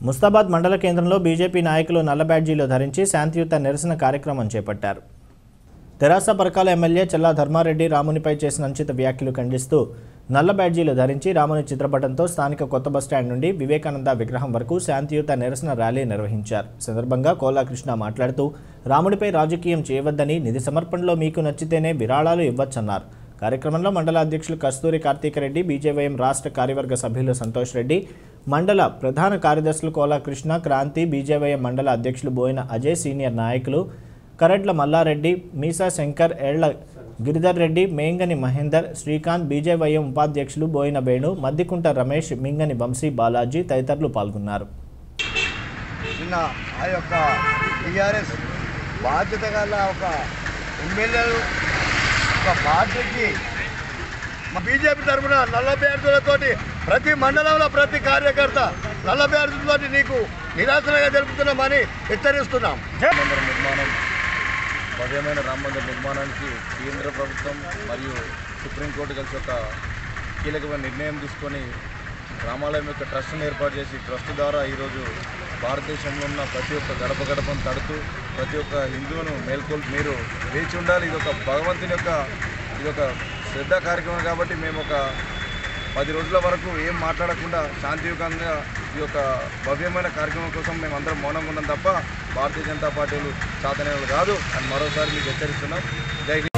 ముస్తాబాద్ మండల కేంద్రంలో బీజేపీ నాయకులు నల్ల బ్యాడ్జీలు ధరించి శాంతియుత నిరసన కార్యక్రమం చేపట్టారు తెరాస పరకాల ఎమ్మెల్యే చల్లా ధర్మారెడ్డి రామునిపై చేసిన అనుచిత వ్యాఖ్యలు ఖండిస్తూ నల్ల బ్యాడ్జీలు ధరించి రాముని చిత్రపటంతో స్థానిక కొత్త బస్టాండ్ నుండి వివేకానంద విగ్రహం వరకు శాంతియుత నిరసన ర్యాలీ నిర్వహించారు ఈ సందర్భంగా కోలా కృష్ణ మాట్లాడుతూ రాముడిపై రాజకీయం చేయవద్దని నిధి సమర్పణలో మీకు నచ్చితేనే విరాళాలు ఇవ్వచ్చన్నారు కార్యక్రమంలో మండల అధ్యక్షులు కస్తూరి కార్తీకరెడ్డి బీజేవైఎం రాష్ట్ర కార్యవర్గ సభ్యులు సంతోష్ రెడ్డి మండల ప్రధాన కార్యదర్శులు కోలా కృష్ణ క్రాంతి బీజేవైఎం మండల అధ్యక్షులు బోయిన అజయ్ సీనియర్ నాయకులు కరడ్ల మల్లారెడ్డి మీసా శంకర్ ఏళ్ల గిరిధర్ రెడ్డి మేంగని మహేందర్ శ్రీకాంత్ బీజేవైఎం ఉపాధ్యక్షులు బోయిన వేణు మద్దికుంట రమేష్ మింగని వంశీ బాలాజీ తదితరులు పాల్గొన్నారు నిన్న ఆ యొక్క టీఆర్ఎస్ బాధ్యత గల ఒక ఎమ్మెల్యేలు ఒక పార్టీకి మా బీజేపీ తరఫున నలభై అభ్యర్థులతోటి ప్రతి మండలంలో ప్రతి కార్యకర్త నలభై అభ్యర్థులతోటి నీకు నిరాశనగా జరుపుతున్నామని హెచ్చరిస్తున్నాం మందిర నిర్మాణం భవ్యమైన రామ మందిర నిర్మాణానికి కేంద్ర ప్రభుత్వం మరియు సుప్రీంకోర్టు కలిసి ఒక కీలకమైన నిర్ణయం తీసుకొని రామాలయం యొక్క ట్రస్ట్ను ఏర్పాటు చేసి ట్రస్ట్ ద్వారా ఈరోజు భారతదేశంలో ఉన్న ప్రతి ఒక్క గడప గడపను తడుతూ ప్రతి ఒక్క హిందువును మేల్కొల్ మీరు వేచి ఉండాలి ఇది ఒక భగవంతుని యొక్క ఇది ఒక శ్రద్ధ కార్యక్రమం కాబట్టి మేము ఒక పది రోజుల వరకు ఏం మాట్లాడకుండా శాంతియుతంగా ఈ యొక్క భవ్యమైన కార్యక్రమం కోసం మేము అందరం మౌనంగా ఉన్నాం తప్ప భారతీయ జనతా పార్టీలు చాతనేవాళ్ళు కాదు అని మరోసారి మీకు హెచ్చరిస్తున్నాం జై హింద్